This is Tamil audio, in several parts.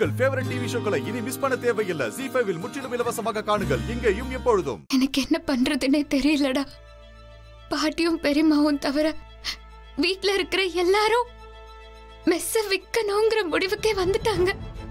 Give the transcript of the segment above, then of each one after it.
உங்கள் ஃபேவரட் டிவி ஷோக்களை இனி மிஸ் பண்ண தேவையில்லை ஜி ஃபைவில் முற்றிலும் இலவசமாக காணுங்கள் இங்கேயும் எப்பொழுதும் எனக்கு என்ன பண்றதுன்னே தெரியலடா பாட்டியும் பெரியம்மாவும் தவிர வீட்ல இருக்கிற எல்லாரும் மெஸ்ஸ விக்கணுங்கிற முடிவுக்கே வந்துட்டாங்க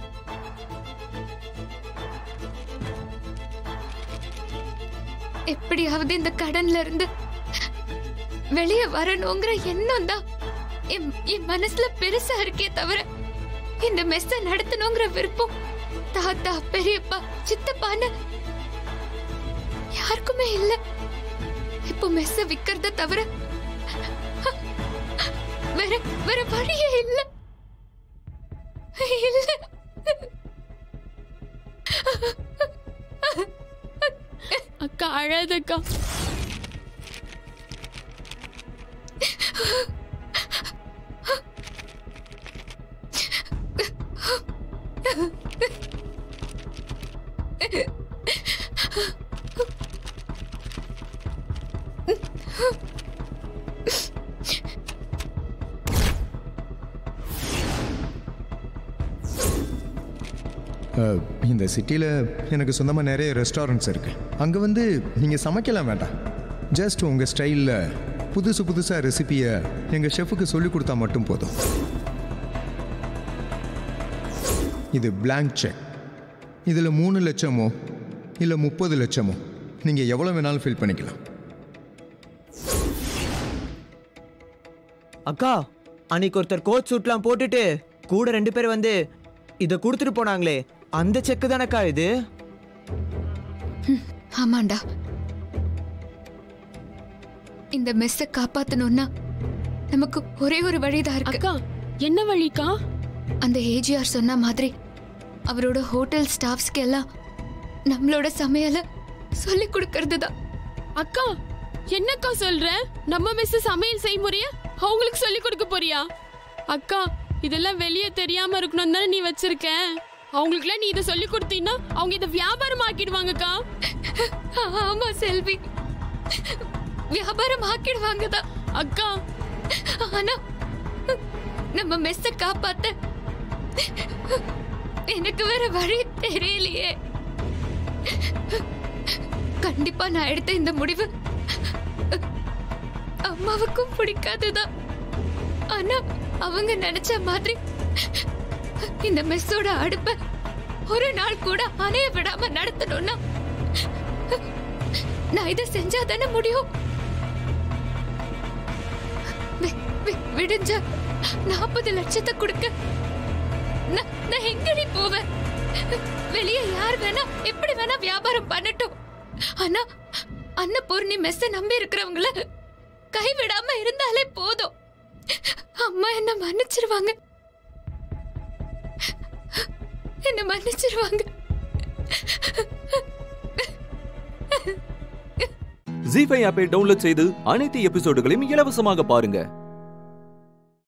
எப்படியாவது இந்த கடன்ல இருந்து வெளியே வரணுங்கிற எண்ணம் தான் என் என் மனசுல பெருசா இருக்கே தவிர இந்த மெஸ்ஸ நடத்தணுங்கிற விருப்பம் தாத்தா பெரியப்பா சித்தப்பான்னு யாருக்குமே இல்ல இப்போ மெஸ்ஸ விக்கிறத தவிர வேற வேற வழியே இல்ல இல்ல அக்கா அழாதக்கா அஹ், இந்த சிட்டியில் எனக்கு சொந்தமாக நிறைய ரெஸ்டாரண்ட்ஸ் இருக்குது அங்கே வந்து நீங்கள் சமைக்கலாம் வேண்டாம் ஜஸ்ட் உங்கள் ஸ்டைலில் புதுசு புதுசாக ரெசிபியை எங்கள் ஷெஃபுக்கு சொல்லிக் கொடுத்தா மட்டும் போதும் இது blank செக் இதில் மூணு லட்சமோ இல்லை முப்பது லட்சமோ நீங்கள் எவ்வளோ வேணாலும் ஃபில் பண்ணிக்கலாம் அக்கா அன்னைக்கு ஒருத்தர் கோட் சூட்லாம் போட்டுட்டு கூட ரெண்டு பேர் வந்து இதை கொடுத்துட்டு போனாங்களே அந்த செக்கு தானக்கா இது ஆமாண்டா இந்த மெஸ்ஸ காப்பாத்தணும்னா நமக்கு ஒரே ஒரு வழிதான் இருக்கு அக்கா என்ன வழிக்கா அந்த ஏஜிஆர் சொன்ன மாதிரி அவரோட ஹோட்டல் ஸ்டாஃப்ஸ்க்கு எல்லாம் நம்மளோட சமையல சொல்லி கொடுக்கறது தான் அக்கா என்னக்கா சொல்ற நம்ம மிஸ் சமையல் செய்முறைய அவங்களுக்கு சொல்லி கொடுக்க போறியா அக்கா இதெல்லாம் வெளியே தெரியாம இருக்கணும் தானே நீ வச்சிருக்க அவங்களுக்குலாம் நீ இதை சொல்லி கொடுத்தீங்கன்னா அவங்க இதை வியாபாரம் ஆக்கிடுவாங்கக்கா ஆமா செல்வி வியாபாரம் ஆக்கிடுவாங்க தான் அக்கா ஆனா நம்ம மெஸ்ஸ காப்பாத்த எனக்கு வேற வழி தெரியலையே கண்டிப்பா நான் எடுத்த இந்த முடிவு அம்மாவுக்கும் பிடிக்காதுதான் ஆனா அவங்க நினைச்ச மாதிரி இந்த மெஸ்ஸோட அடுப்ப ஒரு நாள் கூட அணைய விடாம நடத்தணும்னா நான் இதை செஞ்சா தானே முடியும் வி- வி- விடிஞ்ச நாற்பது லட்சத்தை கொடுக்க நான் நான் எங்கடி போவேன் வெளியே யார் வேணா எப்படி வேணா வியாபாரம் பண்ணட்டும் ஆனா அன்னபூர்ணி மெஸ்ஸ நம்பி இருக்கிறவங்கள கைவிடாம இருந்தாலே போதும் அம்மா என்ன மன்னிச்சிருவாங்க என்ன மன்னிச்சிருவாங்க ஜி ஃபைவ் ஆப்பை டவுன்லோட் செய்து அனைத்து எபிசோடுகளையும் இலவசமாக பாருங்க